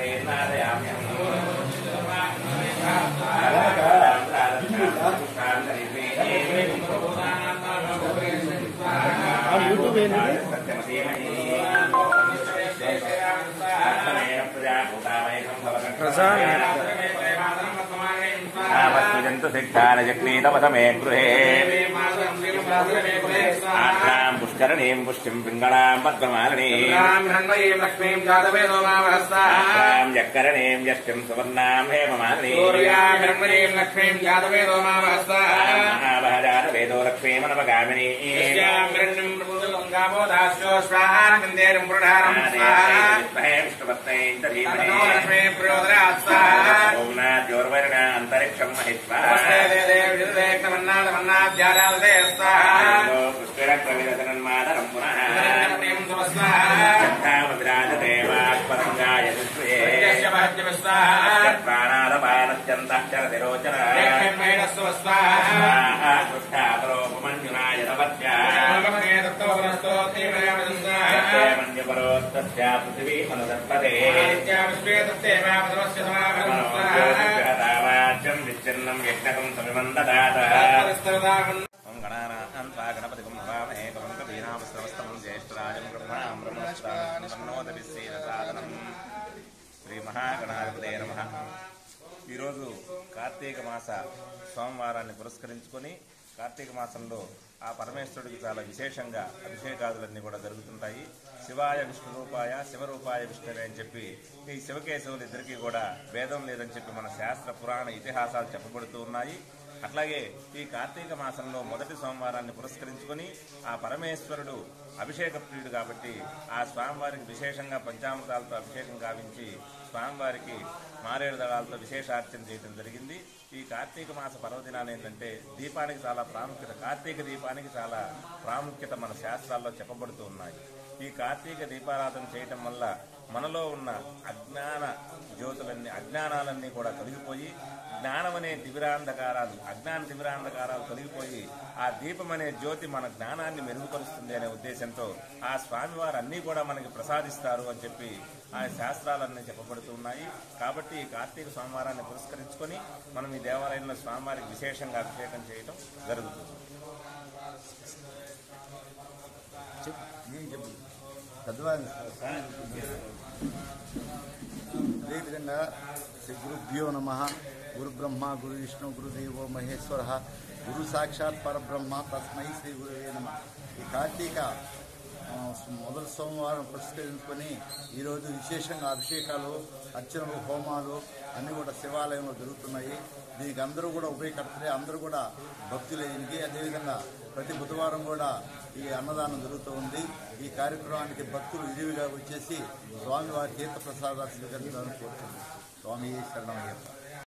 YouTube ఏంటి జంతు శిక్షానజగ్నీతమసమే గృహే ఆత్మాం పుష్కరణీం పుష్టిం పింగళాం పద్మమాలినీం లక్ష్మీం జాతవేదో మావహస్తా ఆత్మాం జక్కరణీం యష్టిం సువర్ణాం హేమమాలినీం సూర్యాగ్రహ్మణీం లక్ష్మీం జాతవేదో మావహస్తా మహాభాజాత వేదో లక్ష్మీమనవగామినీ శ్యాగ్రణ్యం ప్రబుద్ధంగామో దాస్యో స్వాహానందేరం పురుడారం తన్నో లక్ష్మీ ప్రయోదరాత్ స్వాహా ఓం నాద్యోర్వర్ణ అంతరిక్షం మహిత్వా నమస్తే దేవి విదుదేక్నమన్నాదమన్నాద్యారాదే స్వాహా పుష్కరత్రవిదసనన్మాదరం పునః లక్ష్మీం సమస్వాహా ధామద్రాజదేవాత్పరంగాయ విశ్వే యస్య భాగ్యం స్వాహా ప్రాణాదపానత్యంతక్షరతిరోచన లక్ష్మీం స్వాహా కృష్ణాపరోపమన్యునాయ తపత్యా ఆగమనే దత్తోపనస్తో తీవ్రయామస్వాహా పృథివీ మనుదర్పదే ఆదిత్యా విశ్వే దత్తే మాపదమస్య సమాగమం స్వాహా వాచ్యం విచ్ఛిన్నం యజ్ఞకం సమిమందదాత తత్పరిస్తరదాగం ఓం గణానాం త్వా గణపతిగం నమామహే కవం కవీనామస్రవస్తమం జ్యేష్ఠరాజం బ్రహ్మణాం బ్రహ్మణోదవిశ్వేన సాధనం శ్రీ మహాగణాధిపతే నమ ఈరోజు కార్తీక మాస సోమవారాన్ని పురస్కరించుకొని కార్తీక మాసంలో ఆ పరమేశ్వరుడికి చాలా విశేషంగా అభిషేకాదులన్నీ కూడా జరుగుతుంటాయి శివాయ విష్ణు రూపాయ శివరూపాయ విష్ణువే అని చెప్పి ఈ శివకేశవులు ఇద్దరికీ కూడా భేదం లేదని చెప్పి మన శాస్త్ర పురాణ ఇతిహాసాలు చెప్పబడుతూ ఉన్నాయి అట్లాగే ఈ కార్తీక మాసంలో మొదటి సోమవారాన్ని పురస్కరించుకొని ఆ పరమేశ్వరుడు అభిషేక ప్రియుడు కాబట్టి ఆ స్వామివారికి విశేషంగా పంచామృతాలతో అభిషేకం గావించి స్వామివారికి మారేడు దళాలతో విశేషార్చన చేయడం జరిగింది ఈ కార్తీక మాస పర్వదినాలు ఏంటంటే దీపానికి చాలా ప్రాముఖ్యత కార్తీక దీపానికి చాలా ప్రాముఖ్యత మన శాస్త్రాల్లో చెప్పబడుతూ ఉన్నాయి ఈ కార్తీక దీపారాధన చేయటం వల్ల మనలో ఉన్న అజ్ఞాన జ్యోతులన్నీ అజ్ఞానాలన్నీ కూడా తొలగిపోయి జ్ఞానం అనే దివిరాంధకారాలు అజ్ఞాన దివిరాంధకారాలు తొలగిపోయి ఆ దీపం అనే జ్యోతి మన జ్ఞానాన్ని మెరుగుపరుస్తుంది అనే ఉద్దేశంతో ఆ స్వామివారు అన్నీ కూడా మనకి ప్రసాదిస్తారు అని చెప్పి ఆ శాస్త్రాలన్నీ చెప్పబడుతూ ఉన్నాయి కాబట్టి ఈ కార్తీక సోమవారాన్ని పురస్కరించుకొని మనం ఈ దేవాలయంలో స్వామివారికి విశేషంగా అభిషేకం చేయడం జరుగుతుంది పెద్దవాళ్ళు అదేవిధంగా శ్రీ గురుభ్యో నమ గురు బ్రహ్మ గురు విష్ణు గురుదేవో మహేశ్వర గురు సాక్షాత్ పరబ్రహ్మ తస్మై శ్రీ గురువే నమ ఈ కార్తీక ఆ, మొదటి సోమవారం పురస్కరించుకొని ఈరోజు విశేషంగా అభిషేకాలు అర్చనలు హోమాలు అన్నీ కూడా శివాలయంలో జరుగుతున్నాయి దీనికి అందరూ కూడా ఉపయోగకర్తలే అందరూ కూడా భక్తులే దీనికి అదేవిధంగా ప్రతి బుధవారం కూడా ఈ అన్నదానం జరుగుతూ ఉంది ఈ కార్యక్రమానికి భక్తులు విరివిగా వచ్చేసి స్వామివారి తీర్థ ప్రసాదాలు స్వీకరించాలని కోరుతున్నాను స్వామి శరణమయ్యప్ప